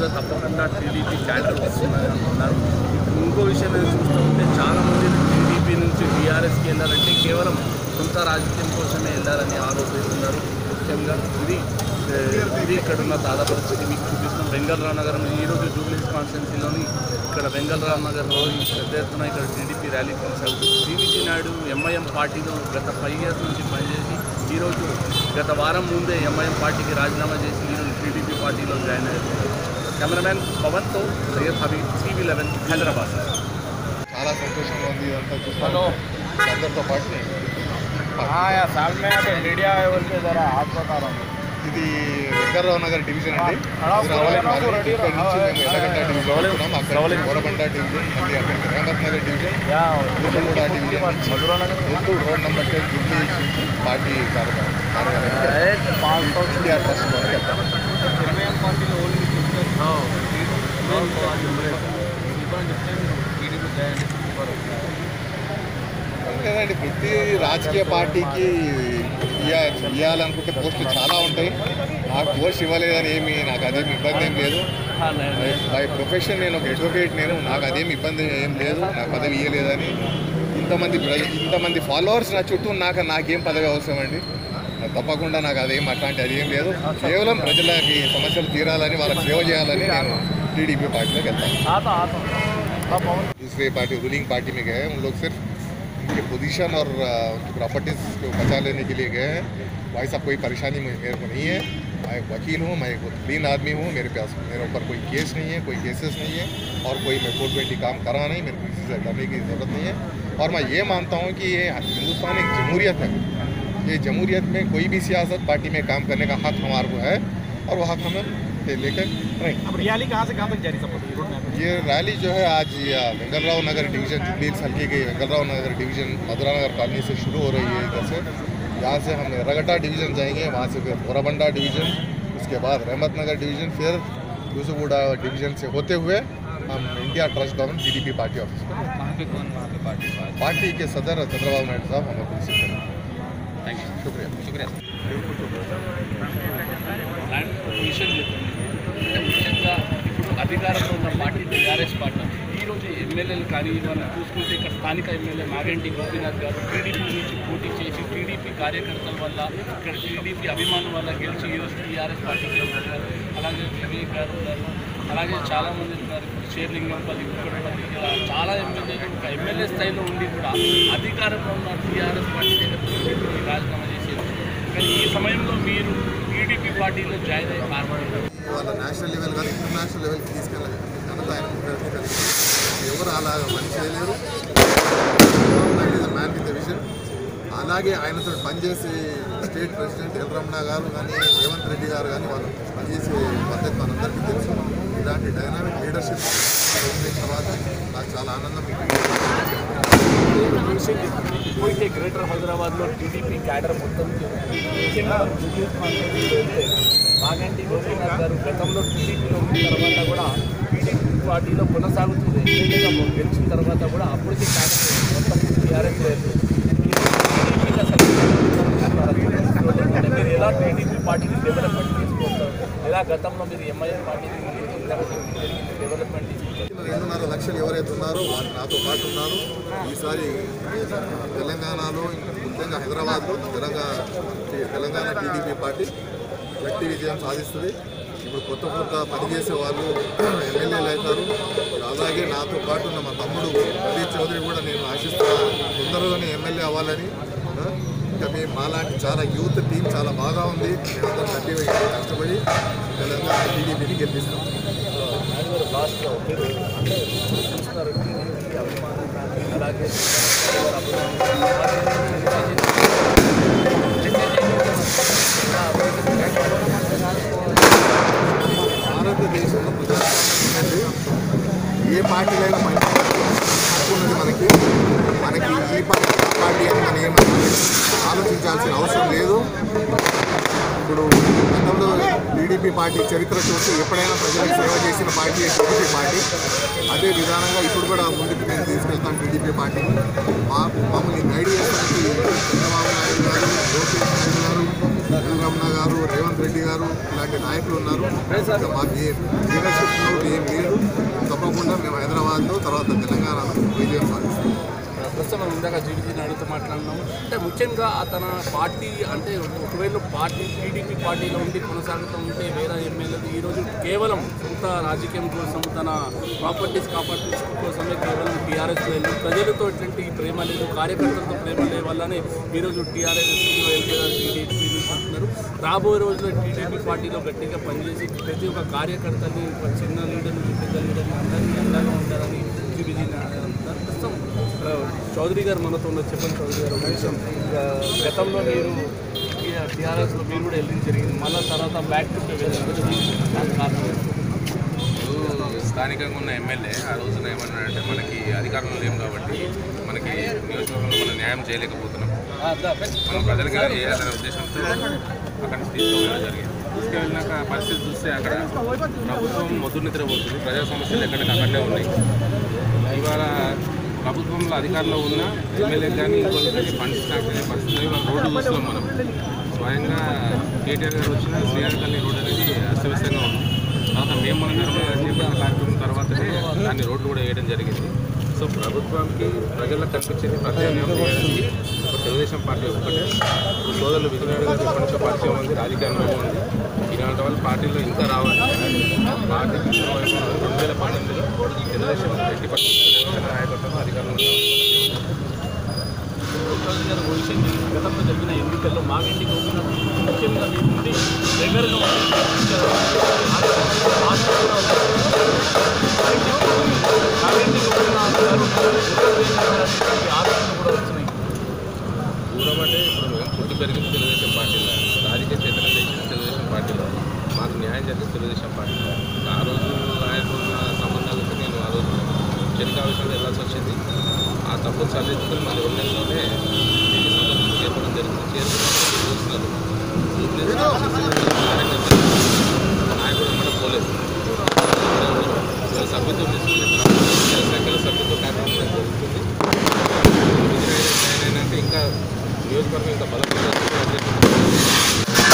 కూడా తప్పకుండా TDP cadre వస్తుందని అంటున్నారు ఇంకో విషయం ఏదో చూస్తూ ఉంటే చాలామంది టీడీపీ నుంచి టీఆర్ఎస్కి వెళ్ళారంటే కేవలం సొంత రాజకీయం కోసమే వెళ్ళారని ఆరోపిస్తున్నారు ముఖ్యంగా ఇది ఏ, ఇది ఇక్కడ ఉన్న తాజా పరిస్థితి మీకు చూపిస్తున్నాం వెంగళరావు నగరం ఈరోజు జూబ్లీస్ కాన్స్టిట్యున్సీలోని ఇక్కడ వెంగళరావు నగర్లో ఈ పెద్ద ఎత్తున ఇక్కడ టీడీపీ ర్యాలీ కొనసాగుతుంది సివిజీ నాయుడు ఎంఐఎం పార్టీలో గత ఫైవ్ ఇయర్స్ నుంచి పనిచేసి ఈరోజు గత వారం ముందే ఎంఐఎం పార్టీకి రాజీనామా చేసి ఈరోజు టీడీపీ పార్టీలో జాయిన్ అయ్యారు కెమెరామ్యాన్ పవన్తో సయ్యద్ హబీబ్ టీవీ లెవెన్ హైదరాబాద్ చాలా సంతోషంగా ఉంది ఇదంతా చూస్తాను అందరితో పాటు మీడియా జరా हाथ बता रहा ఇది వెంకర్రావు నగర్ డివిజన్ అండి ఇది రావాలి మాది. ఇక్కడ నుంచి మేము ఎర్రగడ్డ డివిజన్ వెళ్తున్నాం అక్కడ గోరబండ డివిజన్ మళ్ళీ అక్కడికి రేమత్ నగర్ డివిజన్ గుంటగూడ డివిజన్ నుంచి ముందు రోడ్ నెంబర్ టెన్ జూబ్లీ నుంచి పార్టీ కార్యక్రమం కార్యాలయం ఎన్టీఆర్ ట్రస్ట్ వరకు వెళ్తాం లేదండి ప్రతి రాజకీయ పార్టీకి ఇయ్య- ఇవ్వాలనుకుంటే పోస్టులు చాలా ఉంటాయి నాకు పోస్ట్ ఇవ్వలేదని ఏమి నాకు అదేమి ఇబ్బంది ఏం లేదు బై ప్రొఫెషన్ నేను ఒక అడ్వకేట్ నేను నాకు అదేమి ఇబ్బంది ఏం లేదు నాకు పదవి ఇవ్వలేదని ఇంతమంది ప్ర- ఇంతమంది ఫాలోవర్స్ నా చుట్టూ నాకు నాకేం పదవి అవసరం అండి నాకు తప్పకుండా నాకు అదేం అట్లాంటి అది ఏం లేదు కేవలం ప్రజలకి సమస్యలు తీరాలని వాళ్ళకి సేవ చేయాలని నేను టీడీపీ పార్టీలోకి వెళ్తాను दूसरे पार्टी रूलिंग पार्टी में गए हैं उन लोग सिर्फ उनके पोजीशन और अ, उनकी प्रॉपर्टीज को बचा लेने के लिए गए हैं भाई साहब कोई परेशानी मुझे- मेरे को नहीं है मैं एक वकील हूँ मैं एक क्लीन आदमी हूँ मेरे पास मेरे ऊपर कोई केस नहीं है कोई केसेस नहीं है और कोई मैं फोर ट्वेंटी काम करा नहीं मेरे को किसी से डरने की ज़रूरत नहीं है और मैं ये मानता हूँ कि ये हिंदुस्तान एक जमहूरियत है ये जमहूरियत में कोई भी सियासत पार्टी में काम करने का हक हमारे को है और वो हक हमें लेकर रहेंगे अब रैली कहाँ से कहाँ तक जारी सब रोड मैप ये रैली जो है आज ये वेंगलराव नगर डिवीजन जुबली हल्के की वेंगलराव नगर डिवीजन मधुरा नगर कॉलोनी से शुरू हो रही है इधर से यहाँ से हम एर्रगड्डा डिवीजन जाएंगे वहाँ से फिर बोराबंडा डिवीजन उसके बाद रहमत नगर डिवीजन फिर यूसुफगुड़ा डिवीजन से होते हुए हम India trust Bhavan TDP party office पर वहाँ पे कौन वहाँ पे पार्टी पार्टी के सदर चंद्रबाबू नायडू साहब हमें रिसीव करेंगे थैंक यू शुक्रिया शुक्रिया ల్యాండ్ పొజిషన్ చెప్తుంది అంటే ముఖ్యంగా ఇప్పుడు అధికారంలో ఉన్న పార్టీ టీఆర్ఎస్ పార్టీ ఈరోజు ఎమ్మెల్యేలు కానీ మనం చూసుకుంటే ఇక్కడ స్థానిక ఎమ్మెల్యే నాగంటి గోపీనాథ్ గారు టీడీపీ నుంచి పోటీ చేసి టీడీపీ కార్యకర్తల వల్ల ఇక్కడ టీడీపీ అభిమానం వల్ల గెలిచి ఈరోజు టీఆర్ఎస్ పార్టీకి వెళ్తున్నారు అలాగే వివేక్ గారు ఉన్నారు అలాగే చాలామంది ఉన్నారు షేర్లింగంపల్లి కుక్కడపల్లి ఇలా చాలా ఎమ్మెల్యేలు ఒక ఎమ్మెల్యే స్థాయిలో ఉండి కూడా అధికారంలో ఉన్న టీఆర్ఎస్ పార్టీ దగ్గర టీడీపీ రాజీనామా చేసేది కానీ ఈ సమయంలో మీరు టీడీపీ పార్టీలో జాయిన్ అయ్యి కారణం వాళ్ళ నేషనల్ లెవెల్ కానీ ఇంటర్నేషనల్ లెవెల్కి తీసుకెళ్ళాలి ఘనత ఆయన ముఖ్యమంత్రి కలిగింది ఎవరు అలా పని చేయలేరు మ్యాన్ విత్ విజన్ అలాగే ఆయనతో పనిచేసే స్టేట్ ప్రెసిడెంట్ ఎల్ రమణ గారు కానీ రేవంత్ రెడ్డి గారు కానీ వాళ్ళు పనిచేసే పద్ధతి మనందరికీ తెలుసు ఇలాంటి డైనామిక్ లీడర్షిప్ వచ్చిన తర్వాత నాకు చాలా ఆనందం పోయితే గ్రేటర్ హైదరాబాద్లో టీడీపీ క్యాడర్ మొత్తం ముఖ్యంగా జూబ్లీస్ కాన్స్టిట్యూన్సీలో వెళ్తే మాగంటి గోపీనాథ్ గారు గతంలో టీడీపీలో ఉన్న తర్వాత కూడా టీడీపీ పార్టీలో కొనసాగుతుంది ఎమ్మెల్యేగా గెలిచిన తర్వాత కూడా అప్పటికి క్యాడర్ మొత్తం టీఆర్ఎస్ టీడీపీకి అసలు మీరు ఎలా టీడీపీ పార్టీని డెవలప్మెంట్ తీసుకొస్తారు ఎలా గతంలో మీరు ఎంఐఎం పార్టీని డెవలప్మెంట్ తీసుకొస్తారు రెండున్నర లక్షలు ఎవరైతే ఉన్నారో వాళ్ళు నాతో పాటు ఉన్నారు ఈసారి తెలంగాణలో ముఖ్యంగా హైదరాబాద్లో తెలంగాణ తెలంగాణ టీడీపీ పార్టీ గట్టి విజయం సాధిస్తుంది ఇప్పుడు కొత్త కొత్త పనిచేసే వాళ్ళు ఎమ్మెల్యేలు అవుతారు అలాగే నాతో పాటు ఉన్న మా తమ్ముడు ప్రదీప్ చౌదరి కూడా నేను ఆశిస్తున్నా తొందరలోనే ఎమ్మెల్యే అవ్వాలని ఆ, ఇంకా మేము మాలాంటి చాలా యూత్ టీం చాలా బాగా ఉంది మేమందరం గట్టిగా కష్టపడి తెలంగాణ టీడీపీని గెలిపిస్తాం లాస్ట్లో మీరు అంటే చూస్తున్నారు టీడీపీ అభిమానులు కానీ అలాగే ఎవరు భారతదేశంలో ప్రజాస్వామ్యం అనేది ఏ పార్టీలైనా మంచి హక్కు ఉన్నది మనకి మనకి ఈ పార్టీ ఆ పార్టీ అని మనం ఏం ఆలోచించాల్సిన అవసరం లేదు ఇప్పుడు గతంలో టీడీపీ పార్టీ చరిత్ర చూస్తే ఎప్పుడైనా ప్రజలకు సేవ చేసిన పార్టీ టీడీపీ పార్టీ అదే విధానంగా ఇప్పుడు కూడా ముందుకు మేము తీసుకెళ్తాం టీడీపీ పార్టీని మా మమ్మల్ని గైడ్ చేయడానికి చంద్రబాబు నాయుడు గారు లోకేష్ నాయుడు గారు రమణ గారు రేవంత్ రెడ్డి గారు ఇలాంటి నాయకులు ఉన్నారు ఇంకా మాకు ఏ లీడర్షిప్లో ఏం లేదు తప్పకుండా మేము హైదరాబాద్లో తర్వాత తెలంగాణలో విజయం సాధిస్తాం ప్రస్తుతం మనం ఇందాక జీవితీని అడుగుతూ మాట్లాడినాము అంటే ముఖ్యంగా తన పార్టీ అంటే ఒకవేళ పార్టీ టీడీపీ పార్టీలో ఉండి కొనసాగుతూ ఉంటే వేరే ఎమ్మెల్యేలు ఈరోజు కేవలం సొంత రాజకీయం కోసం తన ప్రాపర్టీస్ కాపార్టీస్ కోసమే కేవలం టీఆర్ఎస్ వెళ్ళి ప్రజలతో ఎటువంటి ప్రేమ లేదు కార్యకర్తలతో ప్రేమ లేదు వల్లనే ఈరోజు టీఆర్ఎస్ టీడీపీ అంటున్నారు రాబోయే రోజుల్లో టీడీపీ పార్టీలో గట్టిగా పనిచేసి ప్రతి ఒక్క కార్యకర్తని ఒక చిన్న లీడర్ నుంచి పెద్ద లీడర్ని అందరినీ అండగా ఉంటారని జీబీజీ ప్రస్తుతం ఆ, చౌదరి గారు మనతో ఉన్న చెప్పండి చౌదరి గారు ఒక విషయం ఆ, గతంలో మీరు టీఆర్ఎస్లో మీరు కూడా వెళ్ళింది జరిగింది మళ్ళీ తర్వాత బ్యాక్ టు దానికి కారణం ఏంటి? ఇప్పుడు స్థానికంగా ఉన్న ఎమ్మెల్యే ఆ రోజున ఏమన్నాడంటే మనకి అధికారంలో లేము కాబట్టి మనకి నియోజకవర్గంలో మనం న్యాయం చేయలేకపోతున్నాం ఆ, దా, పెద్ద. మనం ప్రజలకి ఏదో చేయాలనే ఉద్దేశంతో అక్కడి నుంచి తీసుకువెళ్ళడం జరిగింది తీసుకువెళ్ళినాక ఆ పరిస్థితి చూస్తే అక్కడ ప్రభుత్వం మొద్దు నిద్రపోతుంది ప్రజా సమస్యలు ఎక్కడికి అక్కడనే ఉన్నాయి ఇవాళ ప్రభుత్వంలో అధికారంలో ఉన్న ఎమ్మెల్యే కానీ ఇంకొకరికి కానీ ఫండ్స్ కాకపోయే పరిస్థితి ఇవాళ రోడ్డు చూస్తున్నాం మనం స్వయంగా కేటీఆర్ గారు వచ్చిన శ్రీహరి తల్లి రోడ్ అనేది అస్తవ్యస్తంగా ఉంది తర్వాత మేము మన నిర్మల చేపట్టిన కార్యక్రమం తర్వాతనే దాన్ని రోడ్డు కూడా వేయడం జరిగింది సో ప్రభుత్వానికి ప్రజలకు కనిపించేది ప్రత్యామ్నాయం చేయడానికి ఒక తెలుగుదేశం పార్టీ ఒక్కటే ఇప్పుడు సోదరులు విజయనాయుడు గారు ఎప్పటి నుంచో పరిచయం ఉంది రాజకీయ అనుభవం ఉంది ఇలాంటి వాళ్ళు పార్టీలో ఇంకా రావాలి పార్టీ రెండు వేల పన్నెండులో తెలుగుదేశం ఎట్టి పరిస్థితుల్లో నాయకత్వం అధికారంలో ఉంది. చౌదరి గారు ఒక విషయం జరిగింది. గతంలో జరిగిన ఎన్నికల్లో మాగంటికి వచ్చినప్పుడు ముఖ్యంగా మీ నుండి దగ్గరగా ఉంది. మాగంటికి వచ్చిన అందరూ ఆలోచనలు కూడా వచ్చినాయి దూరం అంటే ఇప్పుడు మేము పుట్టి పెరిగింది తెలుగుదేశం పార్టీలో రాజకీయ చైతన్యం తెచ్చింది తెలుగుదేశం పార్టీలో మాకు న్యాయం జరిగింది తెలుగుదేశం పార్టీలో ఆ రోజు ఆయనకు ఉన్న సంబంధాలతో నేను ఆ రోజు చెనికావేశంలో వెళ్ళాల్సి వచ్చింది ఆ తప్పు సరిదిద్దుకుని మళ్ళీ రెండు నెలల్లోనే దీన్ని సందర్భం చేరుకోవడం జరిగింది చేరుకున్నప్పుడు చూస్తున్నారు నాయకుడు ఎక్కడ పోలేదు సభ్యత్వం తీసుకుని సంఖ్యలో సభ్యత్వ కార్యక్రమం జరుగుతుంది అయినాక ఇంకా నియోజకవర్గం ఇంకా బలపడుతుంది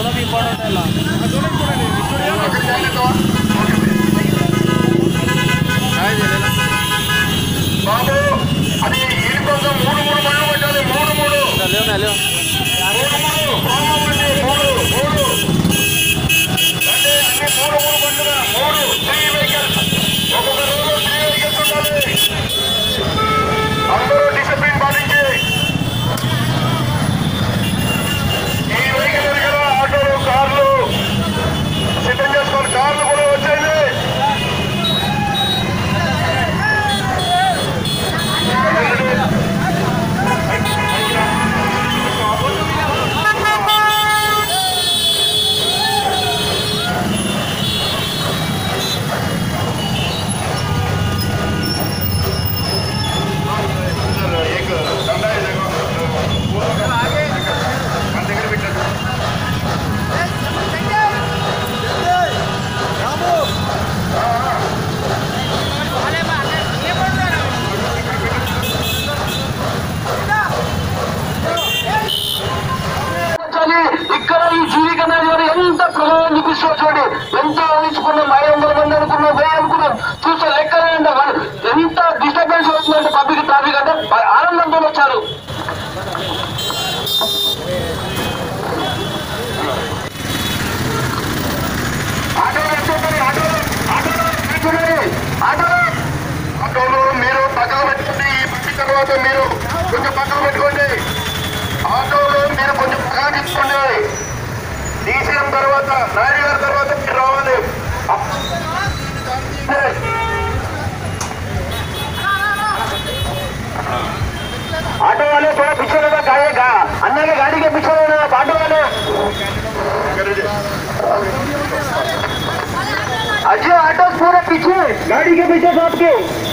బాబు అది ఈయన కోసం మూడు మూడు మళ్ళు పెట్టాలి మూడు మూడు మూడు మూడు బాబు అండి మూడు మూడు అంటే అన్ని మూడు మూడు బండ్లుగా మూడు త్రీ వెహికల్స్ ఒక్కొక్క రోజు త్రీ వెహికల్స్ ఉండాలి అందరూ డిసిప్లిన్ పాటించి ఈ వెహికల్ వెనకాల ఆటోలు కార్లు సిద్ధం చేసుకొని కార్లు కూడా వచ్చేది एक डंडा है देखो आगे मन దగ్గర పెట్టండి కానీ ఇక్కడ ఈ జీవిక అనేది వారు ఎంత ప్రభావం చూపిస్తారు చూడండి ఎంత ఊహించుకున్నాం ఐదు వందల మంది అనుకున్నాం వెయ్యి అనుకున్నాం చూస్తే లెక్కలేండి వాళ్ళు ఎంత డిస్టర్బెన్స్ అవుతుందంటే పబ్లిక్ ట్రాఫిక్ అంటే బ- ఆనందంతో వచ్చారు ఆటోలు ఎత్తుకోండి ఆటోలు ఆటోలు ఎత్తుకోండి ఆటోలు ఆటోలు మీరు పక్కన పెట్టుకోండి ఈ పట్టి తర్వాత మీరు కొంచెం పక్కన పెట్టుకోండి ఆటోలు మీరు కొంచెం పక్కన తీసుకోండి డీసీఎం తర్వాత నాయుడు గారి తర్వాత మీరు రావాలి ऑटो वाले थोड़ा पीछे लगा गाये गा अन्ना के गाड़ी के पीछे रहना आप ऑटो वाले अजय ऑटो पूरे पीछे गाड़ी के पीछे सबके